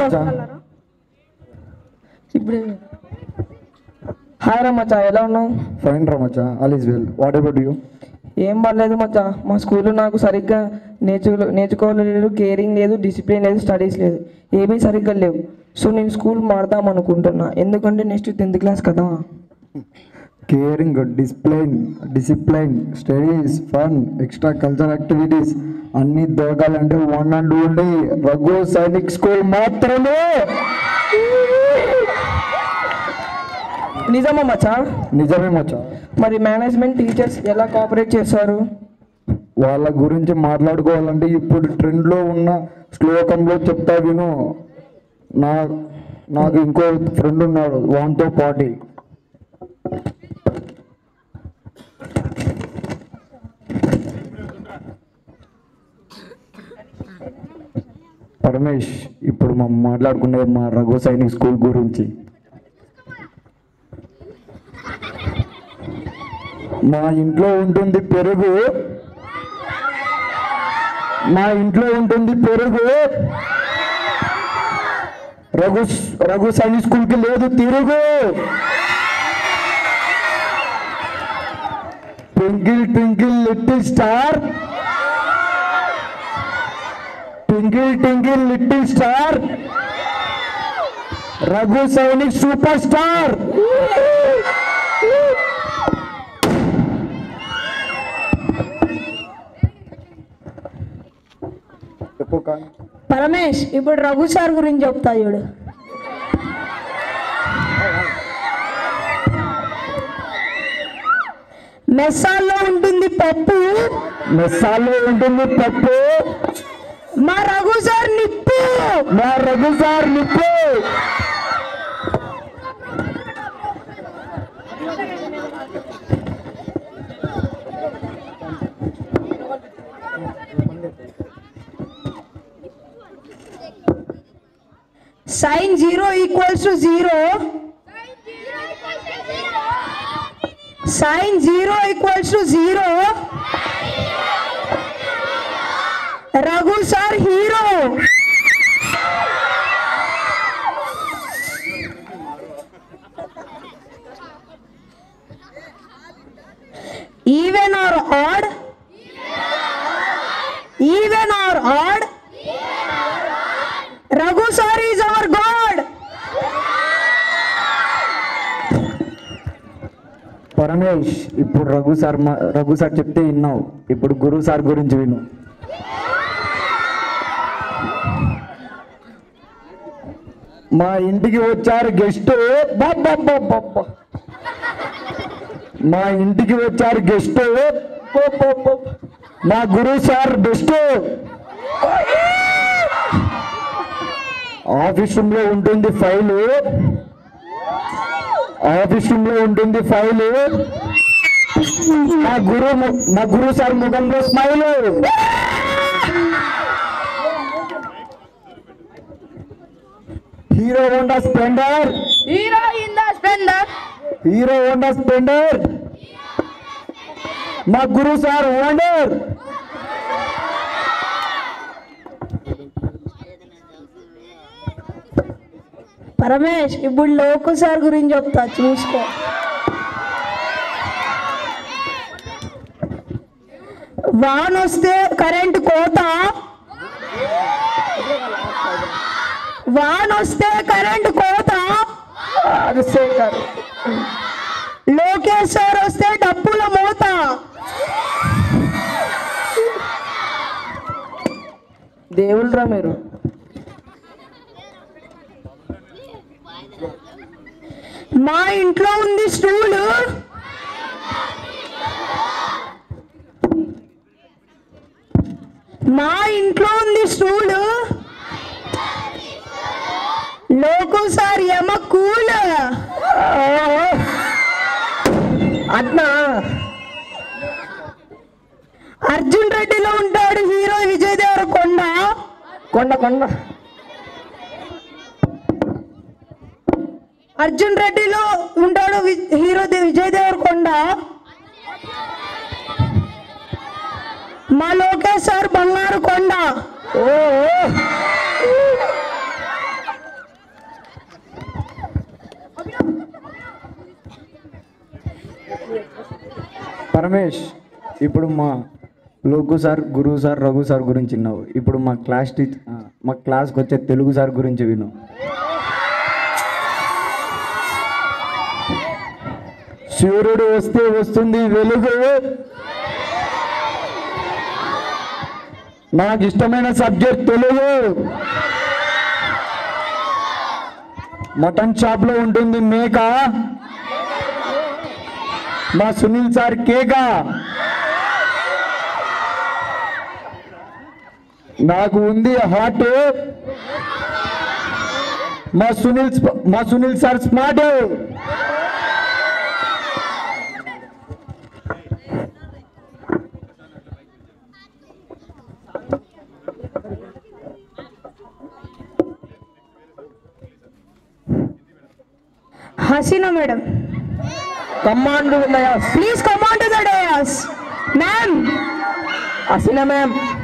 మచ్చా ఇప్పుడు హాయ్ రా మచ్చా ఎలా ఉన్నావు ఫైన్ రా మచ్చా all is well what about you ఏం పర్లేదు మచ్చా మా స్కూల్లో నాకు సరిగ్గా నేర్చుకో నేర్చుకోలేదు కేరింగ్ లేదు డిసిప్లిన్ లేదు స్టడీస్ లేదు ఏమీ సరిగ్గా లేవు సో నేను స్కూల్ మారుదాం అనుకుంటున్నా ఎందుకంటే నెక్స్ట్ టెన్త్ క్లాస్ కదా caring discipline discipline studies fun extra cultural activities అన్ని దొరకాలంటే one and only Raghu Sainik school మాత్రమే నిజమా మచ్చా నిజమే మచ్చా మరి మేనేజ్మెంట్ టీచర్స్ ఎలా కోఆపరేట్ చేశారు వాళ్ళ గురించి మాట్లాడుకోవాలంటే ఇప్పుడు ట్రెండ్లో ఉన్న శ్లోకంలో చెప్తా విను నా నాకు ఇంకో ఫ్రెండ్ ఉన్నాడు వాన్తో పాటి పరమేష్ ఇప్పుడు మనం మాట్లాడుకునేది మా రఘు సైనిక్ స్కూల్ గురించి మా ఇంట్లో ఉంటుంది పెరుగు మా ఇంట్లో ఉంటుంది పెరుగు రఘు రఘు సైనిక్ స్కూల్కి లేదు తిరుగు twinkle twinkle little star twinkle twinkle little star Raghu Sainik super star చెప్పు కానీ పరమేష్ ఇప్పుడు రఘు సార్ గురించి చెప్తా చూడు మెస్సాల్లో ఉంటుంది పప్పు మెస్సాల్లో ఉంటుంది పప్పు మా రఘు సార్ నిప్పు మా రఘు సార్ నిప్పు sign zero equals to zero sign zero equals to zero Raghu sir hero even or odd even or odd Raghu sir is our god Paramesh ఇప్పుడు రఘు సార్ మా- రఘు సార్ చెప్తే విన్నావు ఇప్పుడు గురు సార్ గురించి విను మా ఇంటికి వచ్చారు గెస్ట్ మా ఇంటికి వచ్చారు గెస్ట్ మా Guru sir best office room లో ఉంటుంది ఫైలు ఆఫీస్ రూమ్ లో ఉంటుంది ఫైల్ మా గురు ము- మా గురు సార్ ముఖంలో smile hero Honda splendor hero in the spender hero Honda splendor మా గురు సార్ వండర్ పరమేష్ ఇప్పుడు లోకు సార్ గురించి చెప్తా చూసుకో వాన్ వస్తే కరెంట్ కోత వాన్ వస్తే కరెంట్ కోత రాజశేఖర్ లోకేష్ సార్ వస్తే డప్పుల మూత దేవుళ్ళరా మీరు మా ఇంట్లో ఉంది స్టూలు మా ఇంట్లో ఉంది స్టూలు లోకు సార్ యమ కూల్ అట్నా అర్జున్ రెడ్డిలో ఉంటాడు హీరో విజయ్ దేవరకొండ కొండ కొండ అర్జున్ రెడ్డిలో ఉంటాడు వి- హీరో దే- విజయ్ దేవరకొండ మా లోకేష్ సార్ బంగారు కొండ ఓ ఓ. పరమేష్ ఇప్పుడు మా Loku sir Guru sir Raghu sir గురించి విన్నావు ఇప్పుడు మా క్లాస్ టీచ్ ఆ, మా క్లాస్కి వచ్చే తెలుగు సార్ గురించి విను సూర్యుడు వస్తే వస్తుంది వెలుగు నాకు ఇష్టమైన సబ్జెక్ట్ తెలుగు మటన్ షాప్ లో ఉంటుంది మేక మా సునీల్ సార్ కేక నాకు ఉంది హార్ట్ మా సునీల్ స్ప- మా Sunil sir smart Haseena madam command ఉన్నాయా please come on to the dais ma'am Haseena ma'am